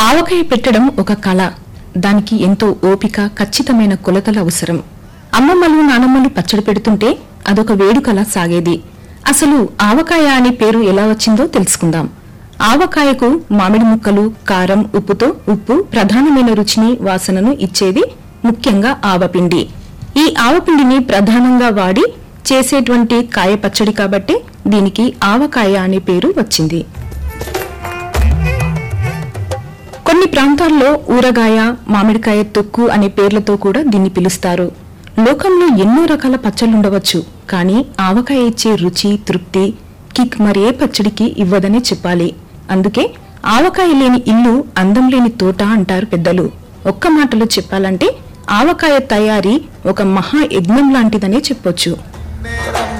ఆవకాయ పెట్టడం ఒక కళ దానికి ఎంతో ఓపిక ఖచ్చితమైన కొలతలు అవసరం అమ్మమ్మలు నానమ్మలు పచ్చడి పెడుతుంటే అదొక వేడుకలా సాగేది అసలు ఆవకాయ అనే పేరు ఎలా వచ్చిందో తెలుసుకుందాం ఆవకాయకు మామిడి ముక్కలు కారం ఉప్పుతో ఉప్పు ప్రధానమైన రుచిని వాసనను ఇచ్చేది ముఖ్యంగా ఆవపిండి ఈ ఆవపిండిని ప్రధానంగా వాడి చేసేటువంటి కాయ పచ్చడి కాబట్టి దీనికి ఆవకాయ అనే పేరు వచ్చింది కొన్ని ప్రాంతాల్లో ఊరగాయ మామిడికాయ తొక్కు అనే పేర్లతో కూడా దీన్ని పిలుస్తారు లోకంలో ఎన్నో రకాల పచ్చళ్ళుండవచ్చు కానీ ఆవకాయ ఇచ్చే రుచి తృప్తి కిక్ మరే పచ్చడికి ఇవ్వదనే చెప్పాలి అందుకే ఆవకాయ లేని ఇల్లు అందం లేని తోట అంటారు పెద్దలు ఒక్క మాటలో చెప్పాలంటే ఆవకాయ తయారీ ఒక మహా యజ్ఞం లాంటిదనే చెప్పొచ్చు